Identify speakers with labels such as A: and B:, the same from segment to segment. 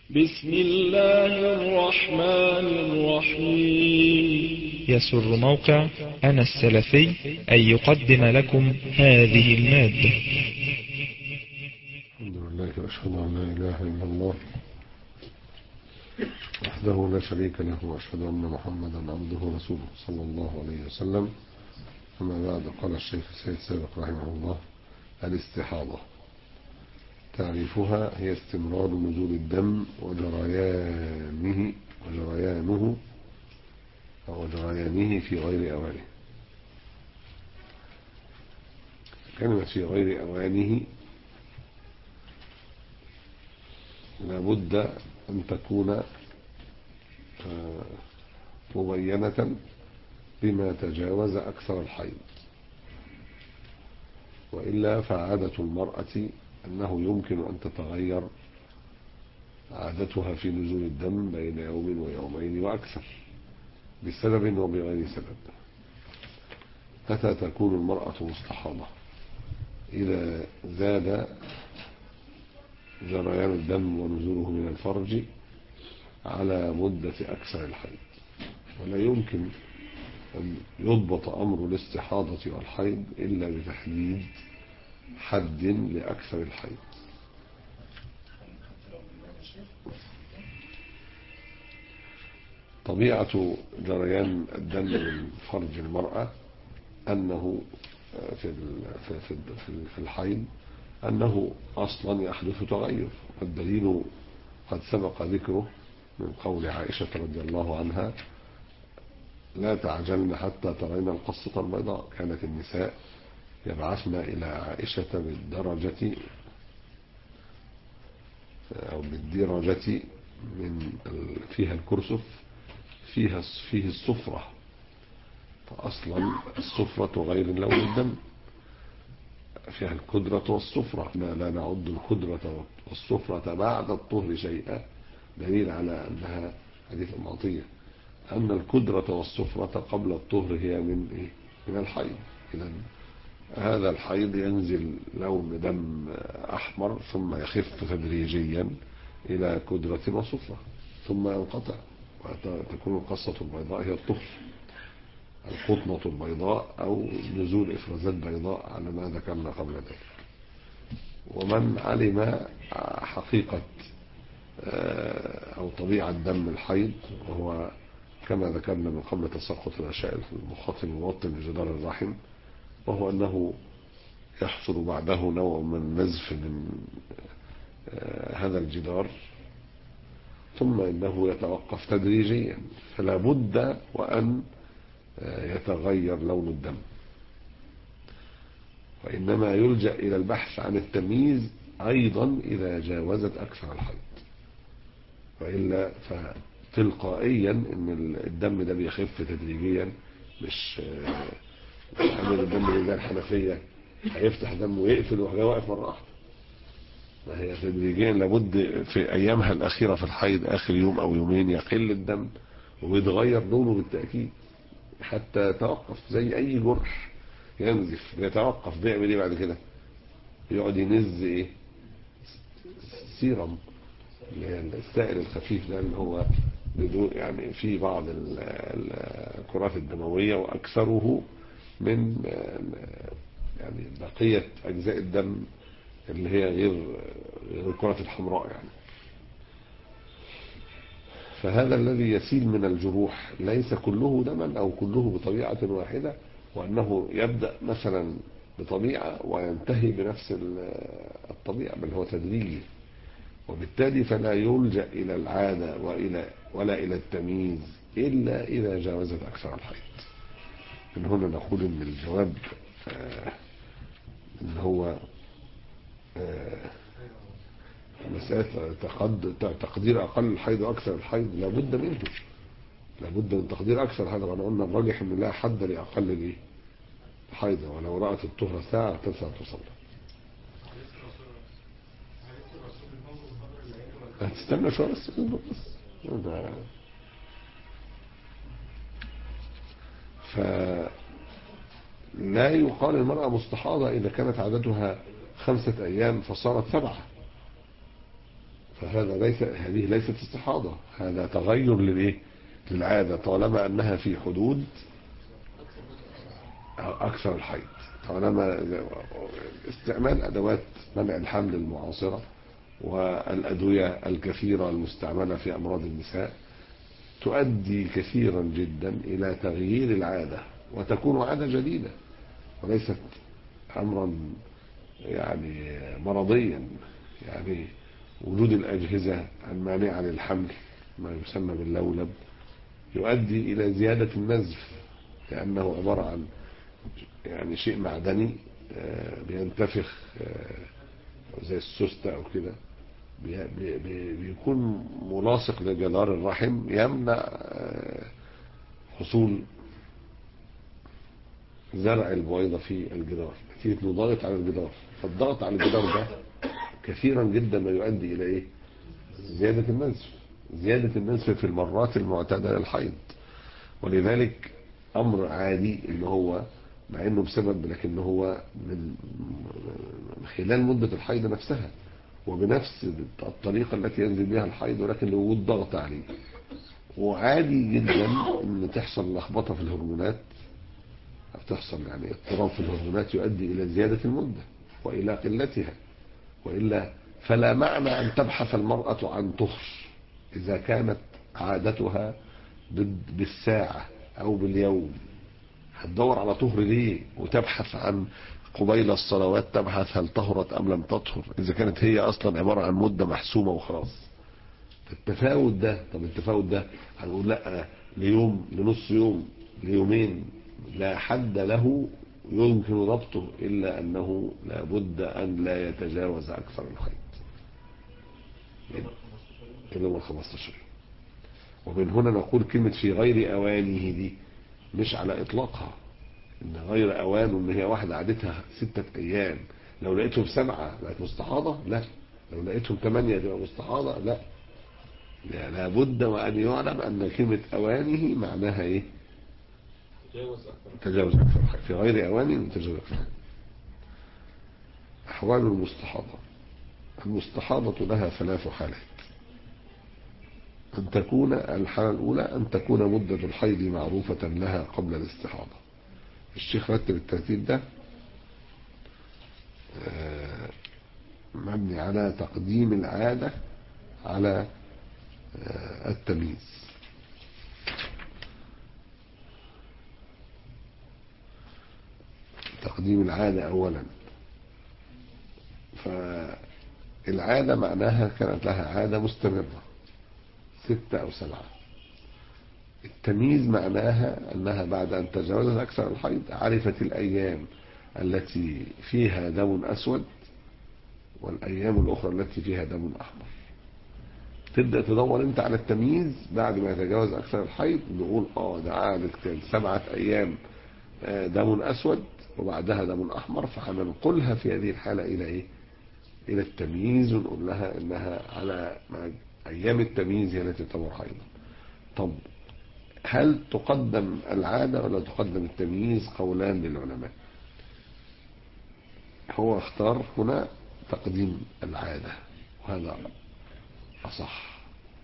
A: بسم الله الرحمن الرحيم
B: يسر موقع أنا السلفي أن يقدم لكم هذه المادة
C: الحمد لله وأشهد أن لا إله إلا الله وحده لا شريك له وأشهد أن محمدا عبده ورسوله صلى الله عليه وسلم أما بعد قال الشيخ السيد سابق رحمه الله الاستحاضة تعريفها هي استمرار نزول الدم وجريانه وجريانه أو جريانه في غير أوانه كلمة في غير أوانه لابد أن تكون مبينة بما تجاوز أكثر الحيض وإلا فعادة المرأة أنه يمكن أن تتغير عادتها في نزول الدم بين يوم ويومين وأكثر بسبب وبغير سبب متى تكون المرأة مستحاضة إذا زاد جريان الدم ونزوله من الفرج على مدة أكثر الحيض ولا يمكن أن يضبط أمر الاستحاضة والحيض إلا بتحديد حد لأكثر الحيض طبيعة جريان الدم من فرج المرأة أنه في في في الحيض أنه أصلا يحدث تغير والدليل قد سبق ذكره من قول عائشة رضي الله عنها لا تعجلن حتى ترين القصة البيضاء كانت النساء يبعثن إلى عائشة بالدرجة أو بالدرجة من فيها الكرسف فيها فيه الصفرة فأصلا الصفرة غير لون الدم فيها الكدرة والصفرة لا نعد الكدرة والصفرة بعد الطهر شيئا دليل على أنها حديث معطية أن الكدرة والصفرة قبل الطهر هي من إيه؟ من الحيض إذا هذا الحيض ينزل لون دم أحمر ثم يخف تدريجيا إلى كدرة وصفرة ثم ينقطع وتكون القصة البيضاء هي الطهر القطنة البيضاء أو نزول إفرازات بيضاء على ما ذكرنا قبل ذلك ومن علم حقيقة أو طبيعة دم الحيض وهو كما ذكرنا من قبل تساقط الأشياء المخاط الموطن لجدار الرحم وهو أنه يحصل بعده نوع من نزف من هذا الجدار ثم إنه يتوقف تدريجيا فلا بد وأن يتغير لون الدم وإنما يلجأ إلى البحث عن التمييز أيضا إذا جاوزت أكثر الحيض وإلا فتلقائيا إن الدم ده بيخف تدريجيا مش عامل الدم زي الحنفية هيفتح دم ويقفل وهو واقف مرة واحدة ما هي تدريجيا لابد في أيامها الأخيرة في الحيض آخر يوم أو يومين يقل الدم ويتغير لونه بالتأكيد حتى يتوقف زي أي جرح ينزف بيتوقف بيعمل إيه بعد كده يقعد ينز إيه سيرم اللي هي السائل الخفيف ده اللي هو بدون يعني في بعض الكرات الدموية وأكثره من يعني بقية أجزاء الدم اللي هي غير غير الكرات الحمراء يعني فهذا الذي يسيل من الجروح ليس كله دما أو كله بطبيعة واحدة وأنه يبدأ مثلا بطبيعة وينتهي بنفس الطبيعة بل هو تدريجي وبالتالي فلا يلجأ إلى العادة وإلى ولا إلى التمييز إلا إذا جاوزت أكثر الحيض من هنا نقول إن الجواب آه إن هو آه مسألة تقدير أقل الحيض وأكثر الحيض لابد منه لابد من تقدير أكثر الحيض وأنا قلنا الراجح إن لا حد لأقل الإيه الحيض ولو رأت الطهر ساعة تسعة تصلي هتستنى شوية بس بس فلا يقال المرأة مستحاضة إذا كانت عادتها خمسة أيام فصارت سبعة فهذا ليس هذه ليست استحاضة هذا تغير للايه للعادة طالما أنها في حدود أكثر الحيض طالما استعمال أدوات منع الحمل المعاصرة والأدوية الكثيرة المستعملة في أمراض النساء تؤدي كثيرا جدا إلى تغيير العادة وتكون عادة جديدة وليست أمرا يعني مرضيا يعني وجود الأجهزة المانعة للحمل ما يسمى باللولب يؤدي إلى زيادة النزف لأنه عبارة عن يعني شيء معدني بينتفخ زي السوستة أو كده بيكون ملاصق لجدار الرحم يمنع حصول زرع البويضة في الجدار نتيجة انه ضاغط على الجدار فالضغط على الجدار ده كثيرا جدا ما يؤدي الى ايه زيادة النزف زيادة النزف في المرات المعتادة للحيض ولذلك امر عادي ان هو مع انه بسبب لكن هو من خلال مدة الحيض نفسها وبنفس الطريقة التي ينزل بها الحيض ولكن لوجود ضغط عليه وعادي جدا ان تحصل لخبطة في الهرمونات تحصل يعني اضطراب في الهرمونات يؤدي الى زيادة المدة والى قلتها وإلا فلا معنى أن تبحث المرأة عن طهر إذا كانت عادتها بالساعة أو باليوم هتدور على طهر ليه وتبحث عن قبيل الصلوات تبحث هل طهرت أم لم تطهر إذا كانت هي أصلا عبارة عن مدة محسومة وخلاص التفاوت ده طب التفاوت ده هنقول لا ليوم لنص يوم ليومين لا حد له يمكن ضبطه إلا أنه لابد أن لا يتجاوز أكثر الحيض اليوم ال 15 ومن هنا نقول كلمة في غير أوانه دي مش على إطلاقها إن غير أوان إن هي واحدة عادتها ستة أيام لو لقيتهم سبعة بقت مستحاضة لا لو لقيتهم ثمانية تبقى مستحاضة لا لابد وأن يعلم أن كلمة أوانه معناها إيه تجاوز أكثر الحيض في غير أوان تجاوز أكثر الحيض أحوال المستحاضة المستحاضة لها ثلاث حالات أن تكون الحالة الأولى أن تكون مدة الحيض معروفة لها قبل الاستحاضة الشيخ رتب الترتيب ده مبني على تقديم العادة على التمييز تقديم العادة أولا فالعادة معناها كانت لها عادة مستمرة ستة أو سبعة التمييز معناها أنها بعد أن تجاوزت أكثر الحيض عرفت الأيام التي فيها دم أسود والأيام الأخرى التي فيها دم أحمر تبدأ تدور انت على التمييز بعد ما يتجاوز أكثر الحيض نقول اه ده عادة كان سبعة أيام دم أسود وبعدها دم أحمر فهننقلها في هذه الحالة إلى إيه إلى التمييز ونقول لها إنها على أيام التمييز هي التي تمر حيضا طب هل تقدم العادة ولا تقدم التمييز قولان للعلماء هو اختار هنا تقديم العادة وهذا أصح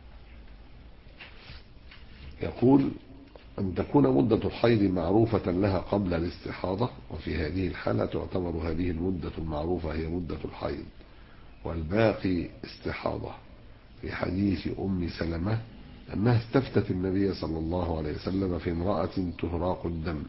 C: يقول أن تكون مدة الحيض معروفة لها قبل الاستحاضة وفي هذه الحالة تعتبر هذه المدة المعروفة هي مدة الحيض والباقي استحاضة في حديث أم سلمة أنها استفتت النبي صلى الله عليه وسلم في امرأة تهراق الدم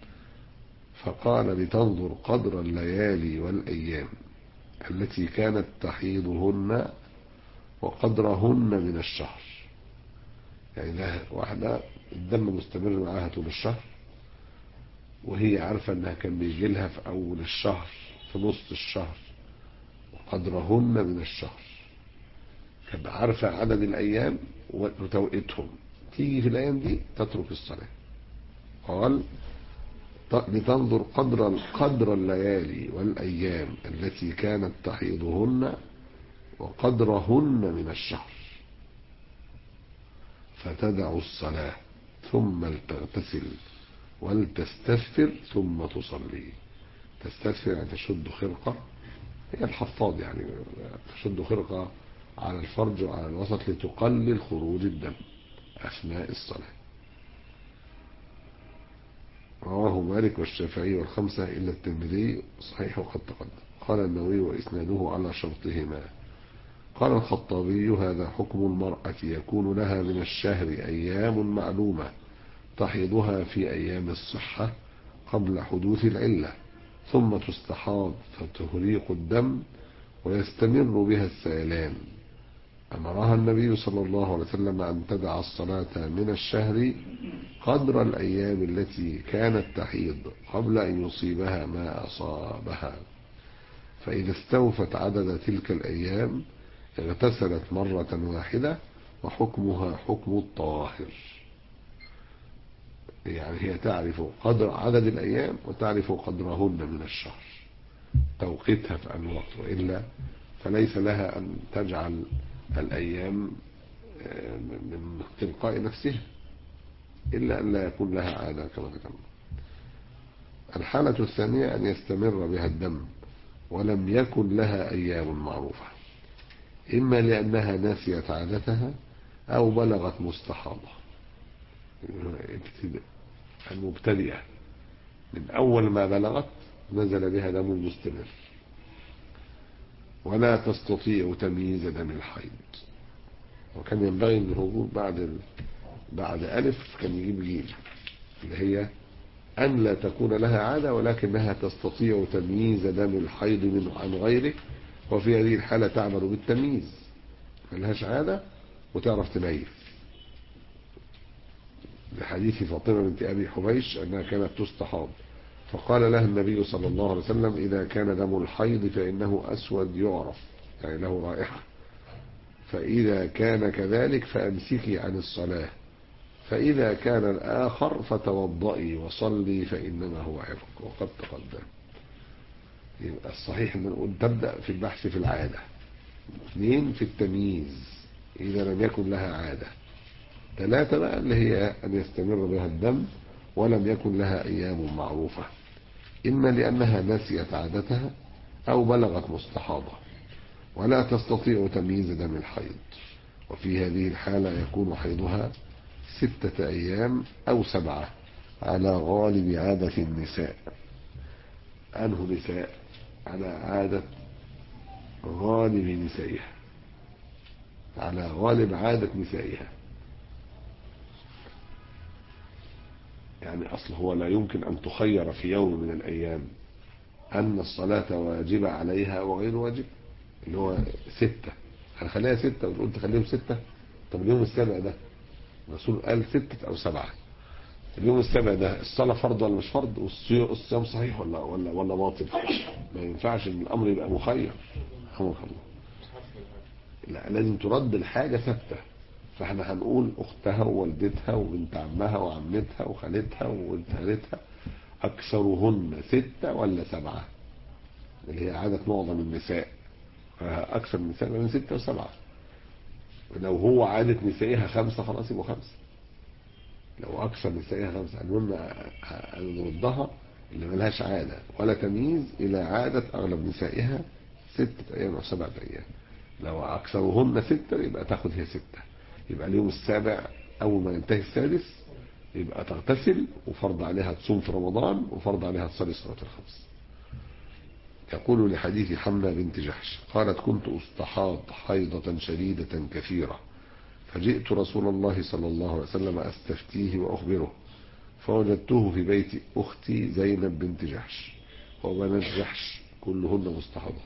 C: فقال لتنظر قدر الليالي والأيام التي كانت تحيضهن وقدرهن من الشهر يعني لها واحدة الدم مستمر معاها طول الشهر وهي عارفة انها كان بيجي لها في اول الشهر في نص الشهر وقدرهن من الشهر كانت عارفة عدد الايام وتوقيتهم تيجي في الايام دي تترك الصلاة قال لتنظر قدر قدر الليالي والايام التي كانت تحيضهن وقدرهن من الشهر فتدع الصلاة ثم تغتسل ولتستثفر ثم تصلي تستثفر يعني تشد خرقة هي الحفاض يعني تشد خرقة على الفرج وعلى الوسط لتقلل خروج الدم أثناء الصلاة رواه مالك والشافعي والخمسة إلا الترمذي صحيح وقد تقدم قال النووي وإسناده على شرطهما قال الخطابي هذا حكم المرأة يكون لها من الشهر أيام معلومة تحيضها في أيام الصحة قبل حدوث العلة ثم تستحاض فتهريق الدم ويستمر بها السيلان أمرها النبي صلى الله عليه وسلم أن تدع الصلاة من الشهر قدر الأيام التي كانت تحيض قبل أن يصيبها ما أصابها فإذا استوفت عدد تلك الأيام اغتسلت مرة واحدة وحكمها حكم الطاهر يعني هي تعرف قدر عدد الأيام وتعرف قدرهن من الشهر توقيتها في أن وقت وإلا فليس لها أن تجعل الأيام من تلقاء نفسها إلا أن لا يكون لها عادة كما ذكرنا الحالة الثانية أن يستمر بها الدم ولم يكن لها أيام معروفة إما لأنها نسيت عادتها أو بلغت مستحاضة المبتدئة من أول ما بلغت نزل بها دم مستمر ولا تستطيع تمييز دم الحيض وكان ينبغي ان الوجود بعد ال... بعد ألف كان يجيب جيم اللي هي أن لا تكون لها عادة ولكنها تستطيع تمييز دم الحيض منه عن غيره وفي هذه الحالة تعمل بالتمييز ملهاش عادة وتعرف تميز لحديث فاطمة بنت أبي حبيش أنها كانت تستحاض فقال لها النبي صلى الله عليه وسلم إذا كان دم الحيض فإنه أسود يعرف يعني له رائحة فإذا كان كذلك فأمسكي عن الصلاة فإذا كان الآخر فتوضئي وصلي فإنما هو عرق وقد تقدم يبقى الصحيح أن نقول تبدأ في البحث في العادة اثنين في التمييز إذا لم يكن لها عادة ثلاثة بقى اللي هي أن يستمر بها الدم ولم يكن لها أيام معروفة إما لأنها نسيت عادتها أو بلغت مستحاضة ولا تستطيع تمييز دم الحيض وفي هذه الحالة يكون حيضها ستة أيام أو سبعة على غالب عادة النساء أنه نساء على عادة غالب نسائها على غالب عادة نسائها يعني أصل هو لا يمكن أن تخير في يوم من الأيام أن الصلاة واجبة عليها وغير واجب اللي هو ستة هنخليها ستة وتقول تخليهم ستة طب اليوم السابع ده الرسول قال ستة أو سبعة اليوم السابع ده الصلاة فرض ولا مش فرض والصيام صحيح ولا ولا ولا باطل ما ينفعش ان الامر يبقى مخير رحمك الله لا لازم ترد الحاجة ثابتة فاحنا هنقول اختها ووالدتها وبنت عمها وعمتها وخالتها وولد خالتها اكثرهن ستة ولا سبعة اللي هي عادة معظم النساء اكثر النساء من ستة وسبعة لو هو عادة نسائها خمسة خلاص يبقوا خمسة لو اكثر نسائها خمسة المهم نردها اللي ملهاش عادة ولا تمييز الى عادة اغلب نسائها ستة ايام او سبعة ايام لو اكثرهن ستة يبقى تاخد هي ستة يبقى اليوم السابع اول ما ينتهي السادس يبقى تغتسل وفرض عليها تصوم في رمضان وفرض عليها تصلي صلاة الخمس يقول لحديث حمنا بنت جحش قالت كنت استحاض حيضة شديدة كثيرة فجئت رسول الله صلى الله عليه وسلم استفتيه واخبره فوجدته في بيت اختي زينب بنت جحش وبنات جحش كلهن مستحاضات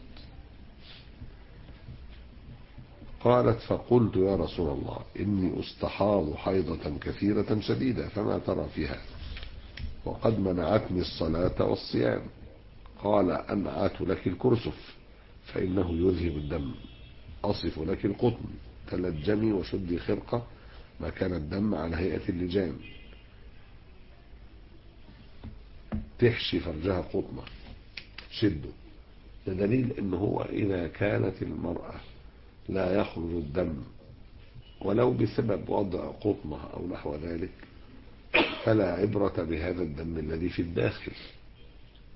C: قالت فقلت يا رسول الله إني أستحاض حيضة كثيرة شديدة فما ترى فيها وقد منعتني الصلاة والصيام قال أنعت لك الكرسف فإنه يذهب الدم أصف لك القطن تلجمي وشدي خرقة ما كان الدم على هيئة اللجام تحشي فرجها قطنة شده ده دليل ان هو اذا كانت المرأة لا يخرج الدم ولو بسبب وضع قطنة او نحو ذلك فلا عبرة بهذا الدم الذي في الداخل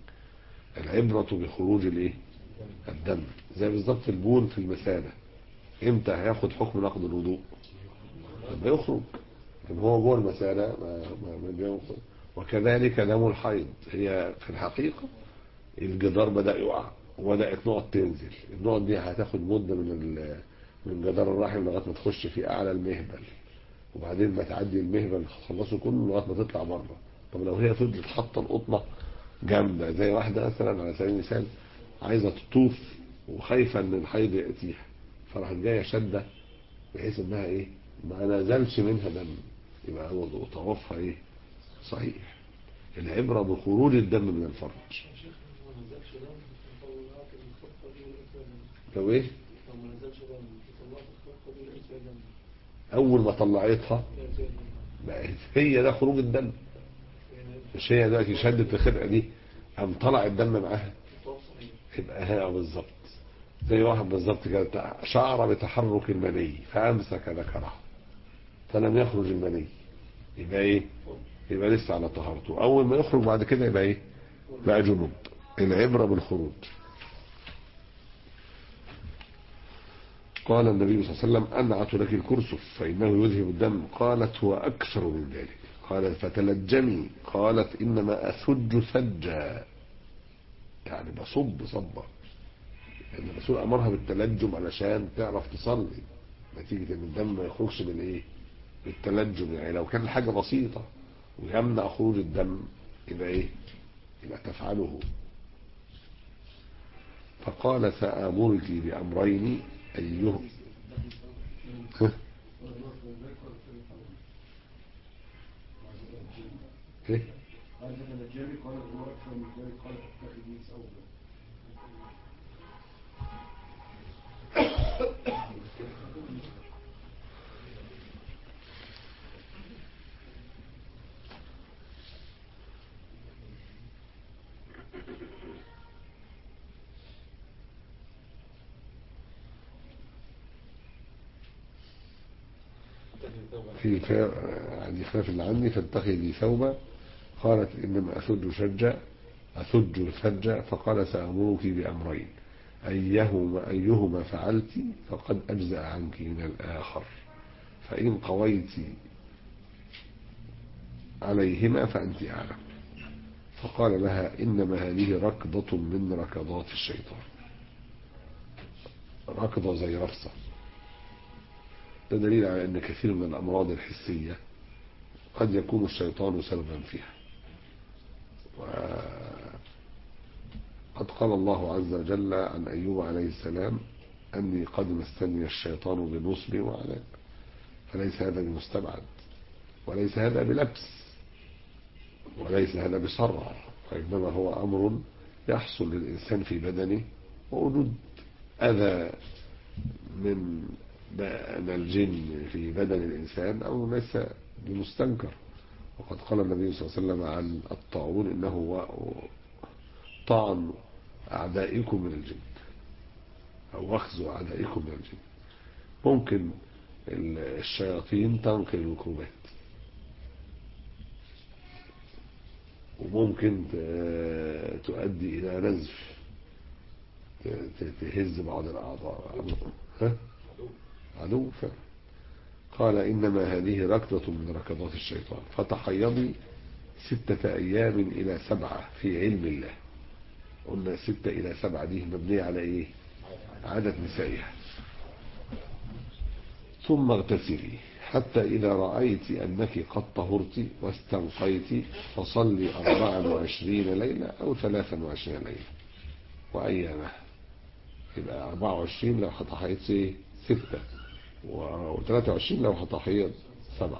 C: العبرة بخروج الايه الدم زي بالظبط البول في المثانة امتى هياخد حكم نقض الوضوء لما يخرج لما هو جوه المسألة ما ما ما بينقض. وكذلك دم الحيض هي في الحقيقة الجدار بدأ يقع وبدأت نقط تنزل النقط دي هتاخد مدة من ال- من جدار الرحم لغاية ما تخش في أعلى المهبل وبعدين ما تعدي المهبل تخلصه كله لغاية ما تطلع بره طب لو هي فضلت حاطة القطنة جامدة زي واحدة مثلا على سبيل المثال عايزة تطوف وخايفة ان الحيض يأتيها فراحت جاية شدة بحيث انها ايه ما نزلش منها دم يبقى هو طوافها ايه صحيح العبرة بخروج الدم من الفرج لو ايه اول ما طلعتها بقت هي ده خروج الدم مش هي دلوقتي شدت الخرقه دي قام طلع الدم معاها يبقى هي بالظبط زي واحد بالظبط كده شعر بتحرك المني فامسك ذكره فلم يخرج المني يبقى ايه يبقى لسه على طهارته اول ما يخرج بعد كده يبقى ايه بقى جنوب العبره بالخروج قال النبي صلى الله عليه وسلم أنعت لك الكرسف فإنه يذهب الدم قالت هو أكثر من ذلك قالت فتلجمي قالت إنما أثج ثجا يعني بصب صبا يعني الرسول أمرها بالتلجم علشان تعرف تصلي نتيجة إن الدم ما يخرجش من إيه بالتلجم يعني لو كان حاجة بسيطة ويمنع خروج الدم يبقى إيه يبقى تفعله فقال سآمرك بأمرين أيهم ها؟ ايه في خلاف عندي خلاف اللي عندي فاتخذي ثوبا قالت إنما أثج شجا أثج الفج فقال سأمرك بأمرين أيهما, أيهما فعلت فقد أجزأ عنك من الآخر فإن قويت عليهما فأنت أعلم فقال لها إنما هذه ركضة من ركضات الشيطان ركضة زي رفصة ده دليل على أن كثير من الأمراض الحسية قد يكون الشيطان سببا فيها وقد قال الله عز وجل عن أيوب عليه السلام أني قد مستني الشيطان بنصب وعذاب فليس هذا بمستبعد وليس هذا بلبس وليس هذا بصرع وإنما هو أمر يحصل للإنسان في بدنه ووجود أذى من من الجن في بدن الإنسان أو ليس بمستنكر وقد قال النبي صلى الله عليه وسلم عن الطاعون إنه هو طعن أعدائكم من الجن أو أخذ أعدائكم من الجن ممكن الشياطين تنقل الميكروبات وممكن تؤدي إلى نزف تهز بعض الأعضاء ها؟ عدو فعلا قال إنما هذه ركضة من ركضات الشيطان فتحيضي ستة أيام إلى سبعة في علم الله قلنا ستة إلى سبعة دي مبنية على إيه عدد نسائها ثم اغتسلي حتى إذا رأيت أنك قد طهرت واستنقيت فصلي أربعا وعشرين ليلة أو ثلاثا وعشرين ليلة وأيامها يبقى أربعة وعشرين لو هتحيض ستة و23 لو هتحيض سبعة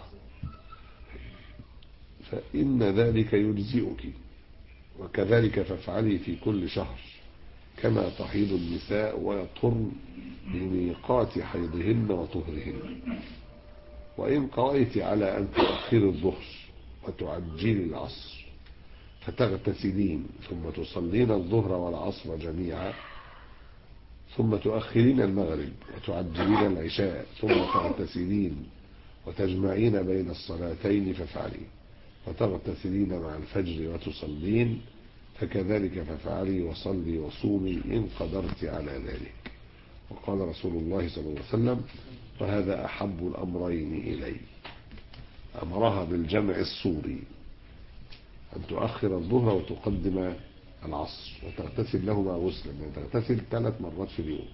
C: فإن ذلك يجزئك وكذلك فافعلي في كل شهر كما تحيض النساء ويطهرن بميقات حيضهن وطهرهن وإن قضيت على أن تؤخر الظهر وتعجلي العصر فتغتسلين ثم تصلين الظهر والعصر جميعا ثم تؤخرين المغرب وتعجلين العشاء ثم تغتسلين وتجمعين بين الصلاتين فافعلي وتغتسلين مع الفجر وتصلين فكذلك فافعلي وصلي وصومي إن قدرت على ذلك وقال رسول الله صلى الله عليه وسلم وهذا أحب الأمرين إلي أمرها بالجمع الصوري أن تؤخر الظهر وتقدم العصر وتغتسل لهما غسلا يعني تغتسل ثلاث مرات في اليوم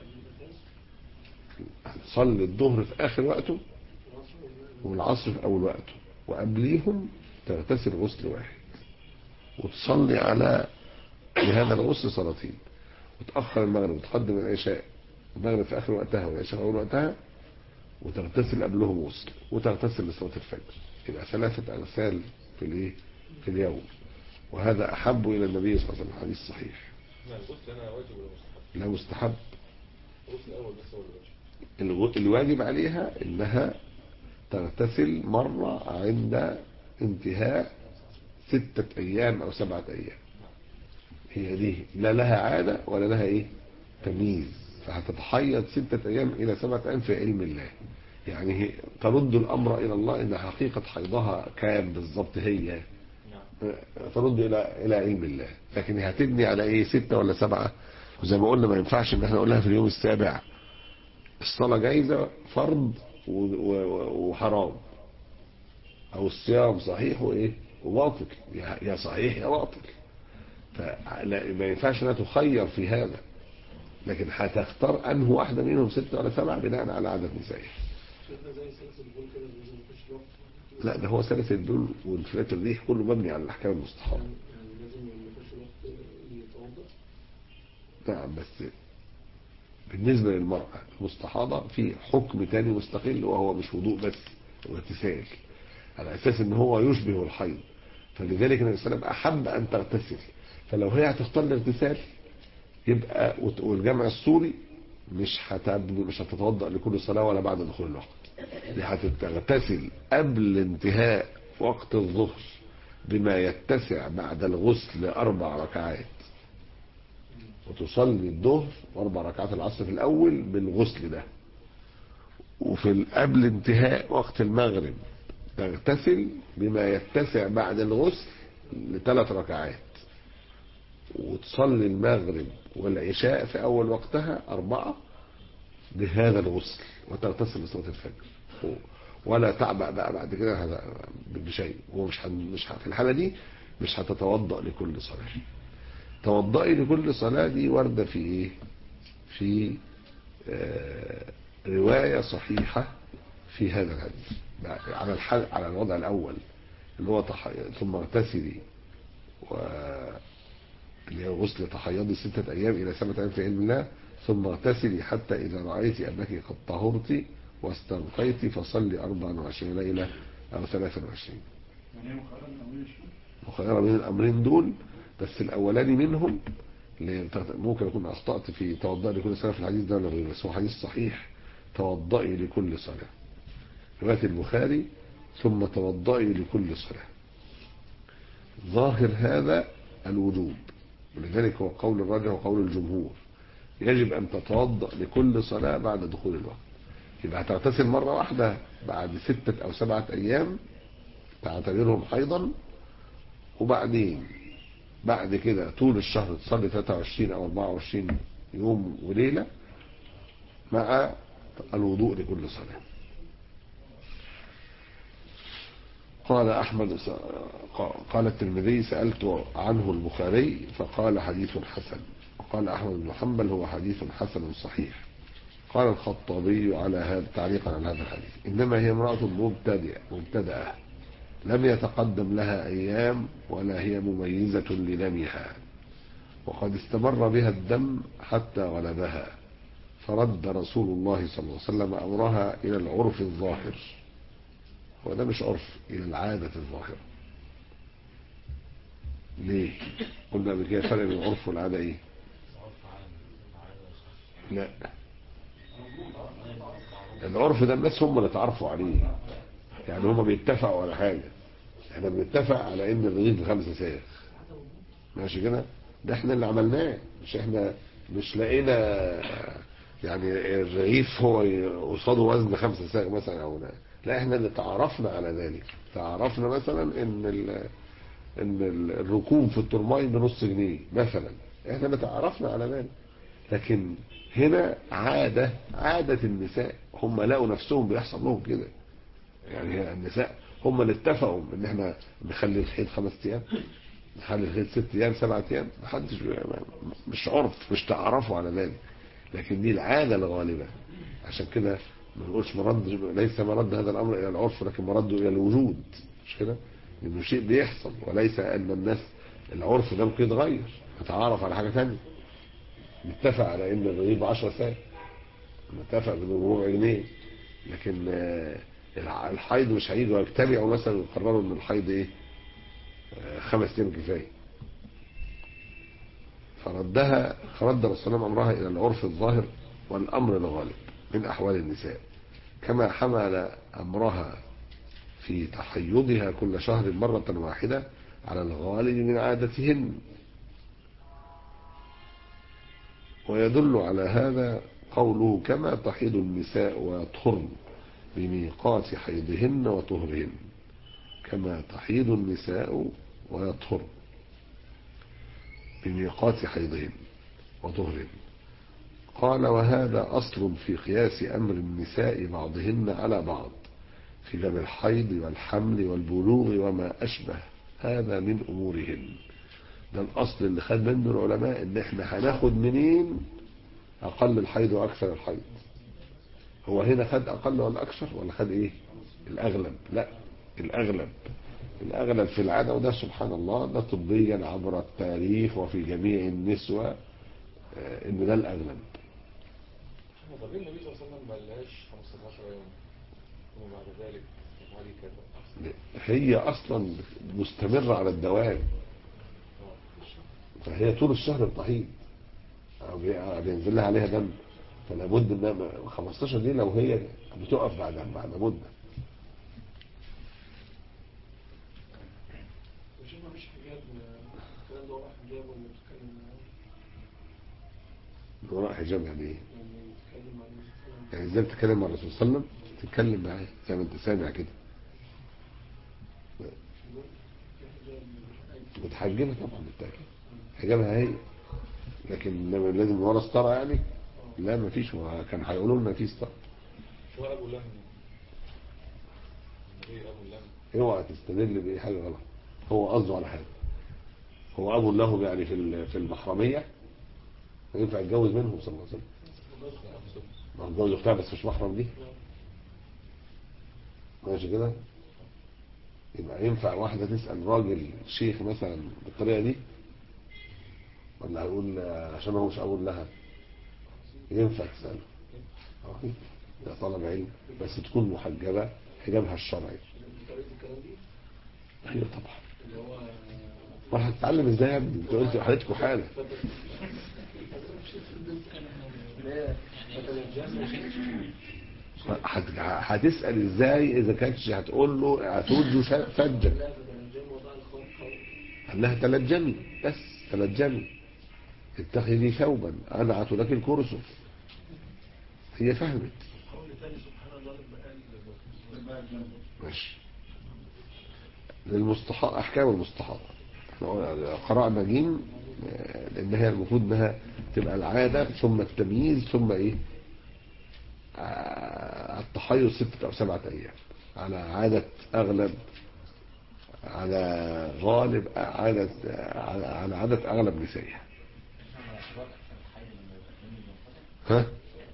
C: تصلي الظهر في آخر وقته والعصر في أول وقته وقبليهم تغتسل غسل واحد وتصلي على بهذا الغسل صلاتين وتأخر المغرب وتقدم العشاء المغرب في آخر وقتها والعشاء في أول وقتها وتغتسل قبلهم غسل وتغتسل لصلاة الفجر يبقى ثلاثة أغسال في الايه في اليوم وهذا أحب إلى النبي صلى الله عليه وسلم الحديث صحيح
D: لا الغسل هنا واجب ولا مستحب؟
C: لا مستحب
D: الغسل الأول بس هو اللي واجب
C: الغ- الواجب عليها انها تغتسل مرة عند انتهاء ستة ايام او سبعة ايام هي دي لا لها عادة ولا لها ايه تمييز فهتتحيض ستة ايام الى سبعة ايام في علم الله يعني هي ترد الامر الى الله ان حقيقة حيضها كام بالظبط هي ترد الى الى علم الله لكن هي هتبني على ايه ستة ولا سبعة وزي ما قلنا ما ينفعش ان احنا نقولها في اليوم السابع الصلاة جايزة فرض و- و- وحرام او الصيام صحيح وايه وباطل يا يا صحيح يا باطل فلا ما ينفعش انها تخير في هذا لكن هتختار انه واحدة منهم ستة ولا سبعة بناء على عدد نسائها لا ده هو سلس الدول وانفلات الريح كله مبني على الاحكام المستحاضة نعم بس بالنسبة للمرأة المستحاضة في حكم تاني مستقل وهو مش وضوء بس هو اغتسال على اساس ان هو يشبه الحيض فلذلك النبي صلى الله عليه وسلم احب ان تغتسل فلو هي هتختار الاغتسال يبقى وت- والجمع السوري مش هتبني مش هتتوضا لكل صلاه ولا بعد دخول الوقت دي هتغتسل قبل انتهاء وقت الظهر بما يتسع بعد الغسل اربع ركعات وتصلي الظهر واربع ركعات العصر في الاول بالغسل ده وفي ال- قبل انتهاء وقت المغرب تغتسل بما يتسع بعد الغسل لثلاث ركعات وتصلي المغرب والعشاء في اول وقتها اربعة بهذا الغسل وتغتسل لصلاة الفجر ولا تعبأ بقى بعد كده هذا بشيء ومش هن- مش ه- في الحالة دي مش هتتوضأ لكل صلاة توضئي لكل صلاة دي واردة في ايه في آه رواية صحيحة في هذا الحديث على الحل على الوضع الاول اللي هو تح... ثم اغتسلي و اللي هي غسل تحيضي ستة ايام الى سبعة ايام في علم الله ثم اغتسلي حتى اذا رأيت انك قد طهرت واستنقيت فصلي 24 ليلة او 23 مخيرة بين الامرين دول بس الاولاني منهم اللي ممكن اكون اخطأت في توضئي لكل صلاة في الحديث ده ولا غيره بس هو حديث صحيح توضئي لكل صلاة رواية البخاري ثم توضئي لكل صلاة ظاهر هذا الوجوب ولذلك هو قول الراجح وقول الجمهور يجب أن تتوضأ لكل صلاة بعد دخول الوقت يبقى هتغتسل مرة واحدة بعد ستة أو سبعة أيام تعتبرهم حيضا وبعدين بعد كده طول الشهر تصلي 23 أو 24 يوم وليلة مع الوضوء لكل صلاة قال أحمد قال الترمذي سألت عنه البخاري فقال حديث حسن وقال أحمد بن حنبل هو حديث حسن صحيح قال الخطابي على هذا تعليقا على هذا الحديث إنما هي امرأة مبتدئة مبتدأة لم يتقدم لها أيام ولا هي مميزة لدمها وقد استمر بها الدم حتى غلبها فرد رسول الله صلى الله عليه وسلم أمرها إلى العرف الظاهر وده مش عرف إلى العادة الظاهرة ليه قلنا قبل كده فرق بين العرف والعادة ايه لا العرف ده الناس هم اللي تعرفوا عليه يعني هم بيتفقوا على حاجة احنا بنتفق على ان الرغيف بخمسة ساغ ماشي كده ده احنا اللي عملناه مش احنا مش لقينا يعني الرغيف هو قصاده وزن خمسة ساغ مثلا او لا لا احنا اللي تعرفنا على ذلك تعرفنا مثلا ان ال ان الركوب في الترماي بنص جنيه مثلا احنا اللي تعرفنا على ذلك لكن هنا عادة عادة النساء هم لقوا نفسهم بيحصل لهم كده يعني هي النساء هم اللي اتفقوا ان احنا نخلي الحيض خمس ايام نخلي الحيض ست ايام سبعة ايام محدش بي- مش عرف مش تعرفوا على ذلك لكن دي العادة الغالبة عشان كده ما نقولش مرد ليس مرد هذا الامر الى العرف لكن مرده الى الوجود مش كده انه شيء بيحصل وليس ان الناس العرف ده ممكن يتغير نتعرف على حاجة ثانيه نتفق على ان الرغيف 10 ساعة نتفق بربع جنيه لكن آه، الع- الحيض مش هيجوا يجتمعوا مثلا ويقرروا ان الحيض ايه آه، خمس ايام كفايه فردها فرد الرسول صلى الله عليه وسلم امرها الى العرف الظاهر والامر الغالب من احوال النساء كما حمل امرها في تحيضها كل شهر مرة واحدة على الغالب من عادتهن ويدل على هذا قوله كما تحيض النساء ويطهرن بميقات حيضهن وطهرهن كما تحيض النساء ويطهرن بميقات حيضهن وطهرهن قال وهذا أصل في قياس أمر النساء بعضهن على بعض في باب الحيض والحمل والبلوغ وما أشبه هذا من أمورهن ده الأصل اللي خد منه العلماء إن إحنا هناخد منين أقل الحيض وأكثر الحيض هو هنا خد أقل ولا أكثر ولا خد إيه الأغلب لا الأغلب الأغلب في العادة وده سبحان الله ده طبيا عبر التاريخ وفي جميع النسوة آه، إن ده الأغلب
D: طب ليه النبي صلى الله عليه وسلم ما قالهاش 15 يوم ثم بعد ذلك تفعلي كذا
C: هي أصلا مستمرة على الدوام فهي طول الشهر بتحيض أو بي- بينزل لها عليها دم فلا بد انها 15 دي لو هي بتقف بعد بعد مده
E: مش ما فيش حجاب الكلام ده وراء حجاب ولا بتتكلم
C: من وراء حجاب يعني ايه؟
E: يعني بتتكلم عن الكلام
C: يعني ازاي بتتكلم مع الرسول صلى الله عليه وسلم تتكلم معاه زي ما انت سامع كده
E: في حجاب أي-
C: بتحجبها طبعا بالتاكيد حجابها هي لكن إنما لازم ورا ستاره يعني لا ما فيش هو كان هيقولوا لنا في ستاره
D: شو ابو لهم ايه ابو لهم
C: اوعى تستدل باي حاجه غلط هو قصده على حاجه هو ابو له يعني في ال- في المحرميه ينفع يتجوز منهم صلى الله عليه وسلم ما هو اتجوز اختها بس مش محرم دي ماشي كده يبقى ينفع واحدة تسأل راجل شيخ مثلا بالطريقة دي ولا هيقول آه، عشان هو مش أقول لها ينفع تسأله آه، ده طلب علم بس تكون محجبة حجابها الشرعي
E: طريقة الكلام دي
C: ايوه طبعا
E: اللي هو
C: ما هتتعلم ازاي يا ابني انت قلت حالتكم حالة هت- هتسأل ازاي اذا كانتش هتقول له هتقول له فجر
E: لا ده الجيم وضع الخوف
C: قال لها تلجمي بس تلجمي اتخذي ثوبا انعت لك الكرسف هي فهمت
E: قول تاني سبحان الله لما قال
C: ماشي للمستحاض احكام المستحاضة احنا قرأنا جيم آه، لان هي المفروض انها تبقى العادة ثم التمييز ثم ايه آه، التحيز ستة او سبعة ايام على عادة اغلب على غالب عادة على على عادة اغلب نسائها ها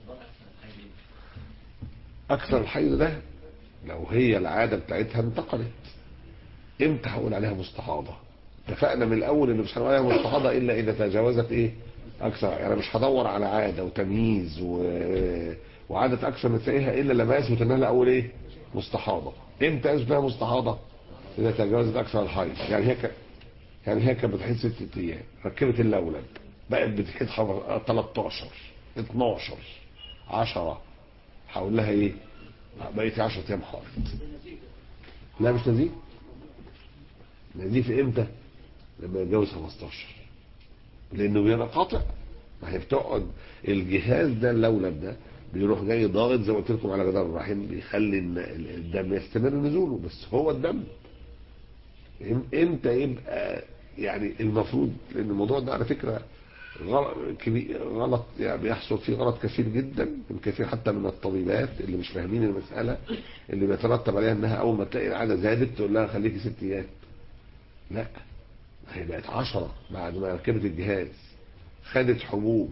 C: اكثر الحيض ده لو هي العادة بتاعتها انتقلت امتى هقول عليها مستحاضة اتفقنا من الاول ان مش هنقول عليها مستحاضة الا اذا تجاوزت ايه اكثر يعني مش هدور على عادة وتمييز و... وعادة اكثر نسائها الا لما يثبت انها الاول ايه مستحاضة امتى يثبت انها مستحاضة اذا تجاوزت اكثر الحيض يعني هي ك... يعني هي كانت بتحيض ست ايام ركبت اللولب بقت بتحيض خمر... 13 12 10 هقول لها ايه بقيت 10 ايام حائض لا مش نزيف نزيف امتى لما يتجوز 15 لانه بينقطع ما هي بتقعد الجهاز ده اللولب ده بيروح جاي ضاغط زي ما قلت لكم على جدار الرحم بيخلي إن الدم يستمر نزوله بس هو الدم إم- امتى يبقى يعني المفروض لان الموضوع ده على فكره غلط, كبي- غلط يعني بيحصل فيه غلط كثير جدا من كثير حتى من الطبيبات اللي مش فاهمين المسألة اللي بيترتب عليها انها اول ما تلاقي العادة زادت تقول لها خليكي ست ايام لا هي بقت عشرة بعد ما ركبت الجهاز خدت حبوب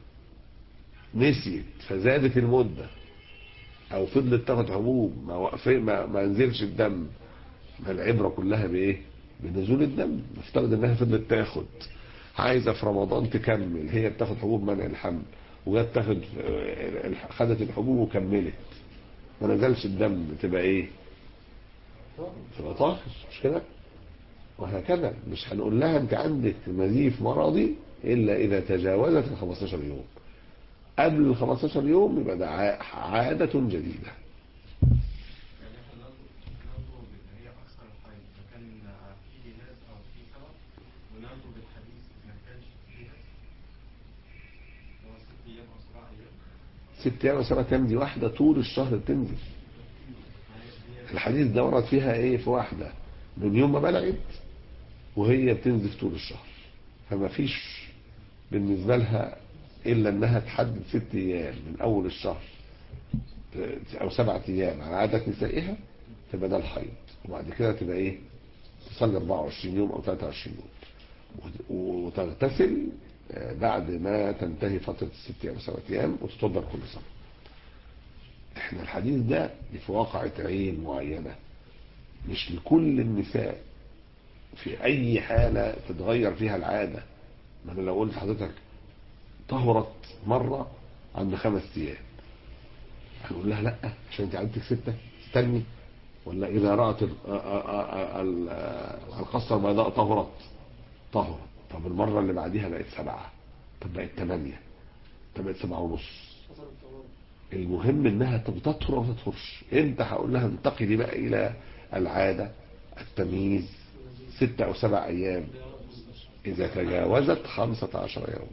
C: نسيت فزادت المدة او فضلت تاخد حبوب ما, وقف ما, ما نزلش الدم ما العبرة كلها بايه بنزول الدم نفترض انها فضلت تاخد عايزة في رمضان تكمل هي بتاخد حبوب منع الحمل وجت تاخد آه، خدت الحبوب وكملت ما نزلش الدم تبقى ايه تبقى طاهر مش كده وهكذا مش هنقول لها انت عندك نزيف مرضي الا اذا تجاوزت ال 15 يوم قبل ال 15 يوم يبقى ده ع- عادة جديدة
F: يعني احنا ننظر ننظر بان هي اكثر الحيض اذا كان في جهاز او في سبب وننظر بالحديث ما كانش في جهاز هو ست ايام او سبع ايام
C: ست ايام وسبع ايام دي واحدة طول الشهر بتنزل الحديث ده ورد فيها ايه في واحدة من يوم ما بلغت وهي بتنزف طول الشهر فما فيش بالنسبة لها الا انها تحدد ست ايام من اول الشهر او سبعة ايام على عادة نسائها تبقى ده الحيض وبعد كده تبقى ايه تصلي 24 يوم او 23 يوم وت- وتغتسل آه، بعد ما تنتهي فترة الست ايام سبعة ايام وتتوضا كل سنة احنا الحديث ده في واقعة عين معينة مش لكل النساء في اي حالة تتغير فيها العادة ما انا لو قلت لحضرتك طهرت مرة عند خمس ايام هنقول لها لا عشان انت عادتك ستة استني ولا اذا رأت ال- آ- آ- آ- ال- آ- القصة البيضاء طهرت طهرت طب المرة اللي بعديها بقت سبعة طب بقت ثمانية طب بقت سبعة ونص
E: حسب التمام
C: المهم انها طب تطهر ولا ما تطهرش امتى هقول لها انتقلي بقى الى العادة التمييز ستة او سبع ايام اذا تجاوزت خمسة عشر يوما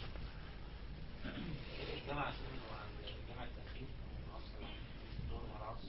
G: الجامعة شنو عن جامعة التأخير العصر الظهر مع العصر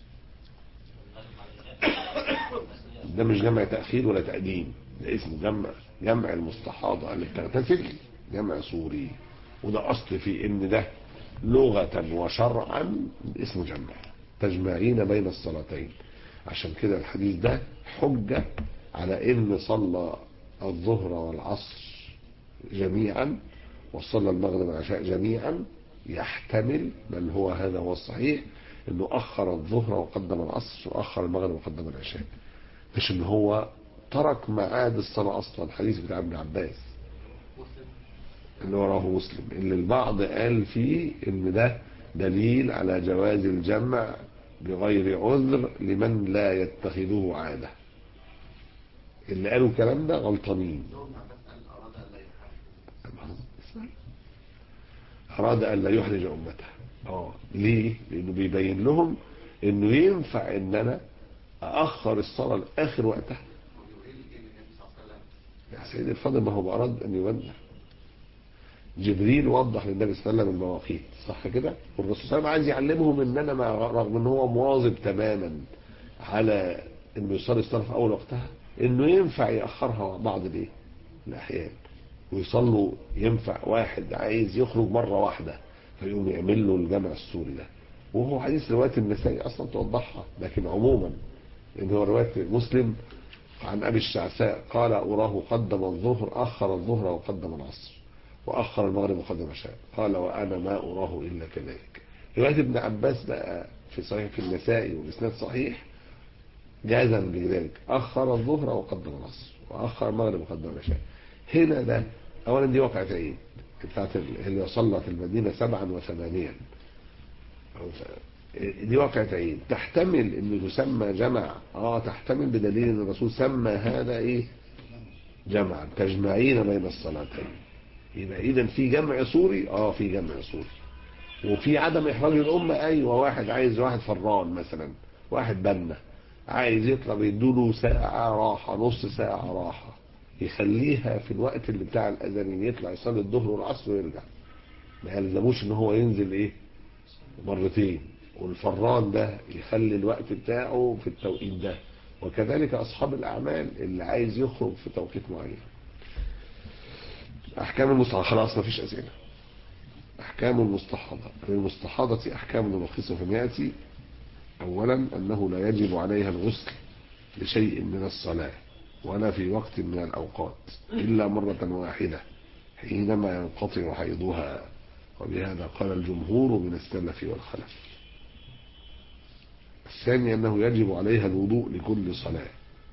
G: والمغرب مع العشاء
C: ده مش جمع تأخير ولا تقديم ده اسمه جمع جمع المستحاضة اللي بتغتسل جمع صوري وده أصل في إن ده لغة وشرعا اسمه جمع تجمعين بين الصلاتين عشان كده الحديث ده حجة على إن صلى الظهر والعصر جميعا وصلى المغرب والعشاء جميعا يحتمل بل هو هذا هو الصحيح انه اخر الظهر وقدم العصر واخر المغرب وقدم العشاء مش ان هو ترك ميعاد الصلاة اصلا الحديث بتاع ابن عباس اللي وراه مسلم اللي البعض قال فيه ان ده دليل على جواز الجمع بغير عذر لمن لا يتخذه عادة اللي قالوا الكلام ده غلطانين أراد أن لا يحرج أمته اه ليه؟ لأنه بيبين لهم إنه ينفع إن أنا أأخر الصلاة لآخر وقتها يا سيدي الفاضل ما هو أراد أن يوضح جبريل وضح للنبي صلى الله عليه وسلم المواقيت صح كده والرسول صلى الله عليه وسلم عايز يعلمهم ان انا مع رغم ان هو مواظب تماما على انه يصلي الصلاه في اول وقتها انه ينفع ياخرها بعض الايه الاحيان ويصلوا ينفع واحد عايز يخرج مره واحده فيقوم يعمل له الجمع السوري ده وهو حديث روايه النسائي اصلا توضحها لكن عموما ان هو روايه مسلم عن ابي الشعثاء قال اراه قدم الظهر اخر الظهر وقدم العصر واخر المغرب وقدم العشاء قال وانا ما اراه الا كذلك روايه ابن عباس بقى في صحيح في النسائي والاسناد صحيح جازا بذلك اخر الظهر وقدم العصر واخر المغرب وقدم العشاء هنا ده اولا دي وقعت عيد بتاعت اللي صلت المدينه سبعا وثمانيا دي وقعت عيد تحتمل انه تسمى جمع اه تحتمل بدليل ان الرسول سمى هذا ايه جمعا تجمعين بين الصلاتين يبقى اذا في جمع صوري اه في جمع صوري وفي عدم احراج الامه ايوه واحد عايز واحد فران مثلا واحد بنا عايز يطلع يدوله ساعه راحه نص ساعه راحه يخليها في الوقت اللي بتاع الاذانين يطلع يصلي الظهر والعصر ويرجع ما يلزموش ان هو ينزل ايه مرتين والفران ده يخلي الوقت بتاعه في التوقيت ده وكذلك اصحاب الاعمال اللي عايز يخرج في توقيت معين أحكام المستحاضة خلاص ما فيش أسئلة أحكام المستحاضة للمستحاضة أحكام نلخصها في يأتي أولا أنه لا يجب عليها الغسل لشيء من الصلاة ولا في وقت من الأوقات إلا مرة واحدة حينما ينقطع حيضها وبهذا قال الجمهور من السلف والخلف الثاني أنه يجب عليها الوضوء لكل صلاة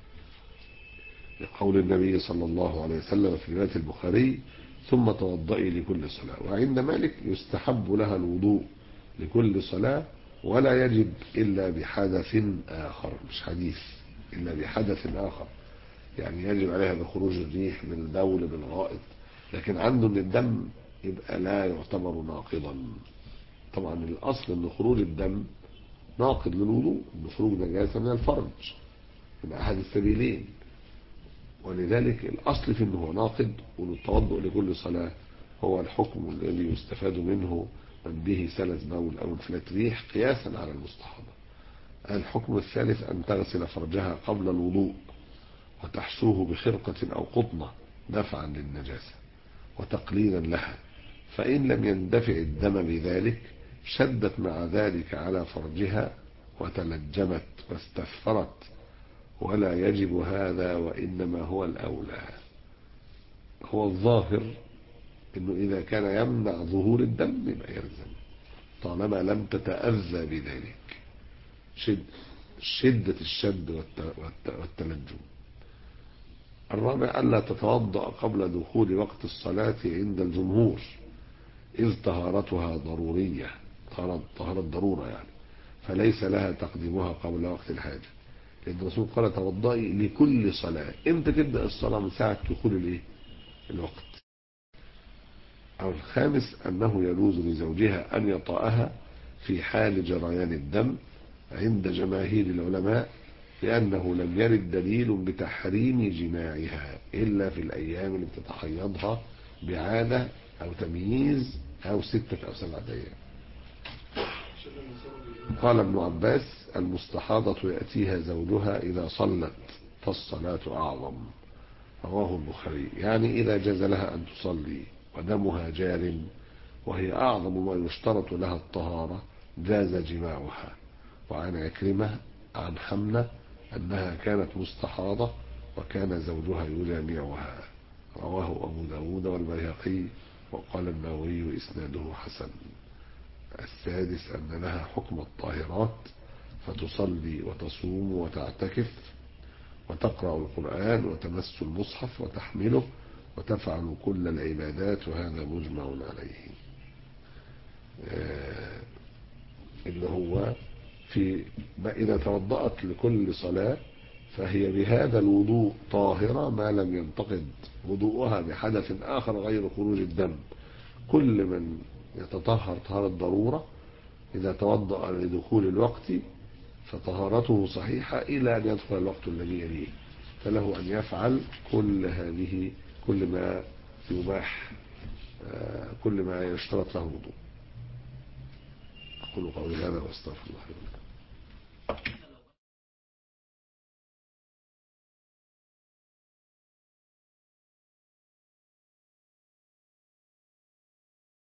C: لقول النبي صلى الله عليه وسلم في رواية البخاري ثم توضئي لكل صلاة وعند مالك يستحب لها الوضوء لكل صلاة ولا يجب إلا بحدث آخر مش حديث إلا بحدث آخر يعني يجب عليها بخروج الريح من البول بالغائط لكن عنده ان الدم يبقى لا يعتبر ناقضا طبعا الأصل أن خروج الدم ناقض للوضوء أن خروج نجاسة من الفرج من أحد السبيلين ولذلك الأصل في أنه ناقض والتوضؤ لكل صلاة هو الحكم الذي يستفاد منه من به سلس بول أو انفلات ريح قياسا على المستحاضة الحكم الثالث أن تغسل فرجها قبل الوضوء وتحشوه بخرقة أو قطنة دفعا للنجاسة وتقليلا لها فإن لم يندفع الدم بذلك شدت مع ذلك على فرجها وتلجمت واستثفرت ولا يجب هذا وإنما هو الأولى هو الظاهر انه اذا كان يمنع ظهور الدم يبقى يلزم طالما لم تتأذى بذلك شد شدة الشد والتلجم الرابع ألا تتوضأ قبل دخول وقت الصلاة عند الجمهور إذ طهارتها ضرورية طهارة ضرورة يعني فليس لها تقديمها قبل وقت الحاجة لأن الرسول قال توضئي لكل صلاة امتى تبدأ الصلاة من ساعة دخول الايه الوقت أو الخامس أنه يجوز لزوجها أن يطأها في حال جريان الدم عند جماهير العلماء لأنه لم يرد دليل بتحريم جماعها إلا في الأيام اللي بتتحيضها بعادة أو تمييز أو ستة أو سبعة أيام قال ابن عباس المستحاضة يأتيها زوجها إذا صلت فالصلاة أعظم رواه البخاري يعني إذا جاز لها أن تصلي ودمها جار وهي أعظم ما يشترط لها الطهارة جاز جماعها وعن عكرمة عن حمنة أنها كانت مستحاضة وكان زوجها يجامعها رواه أبو داود والبيهقي وقال النووي إسناده حسن السادس أن لها حكم الطاهرات فتصلي وتصوم وتعتكف وتقرأ القرآن وتمس المصحف وتحمله وتفعل كل العبادات وهذا مجمع عليه آه اللي هو في إذا توضأت لكل صلاة فهي بهذا الوضوء طاهرة ما لم ينتقد وضوءها بحدث آخر غير خروج الدم كل من يتطهر طهارة ضرورة إذا توضأ لدخول الوقت فطهارته صحيحة إلى أن يدخل الوقت الذي يليه فله أن يفعل كل هذه كل ما يباح كل ما يشترط له وضوء أقول قولي هذا واستغفر الله لي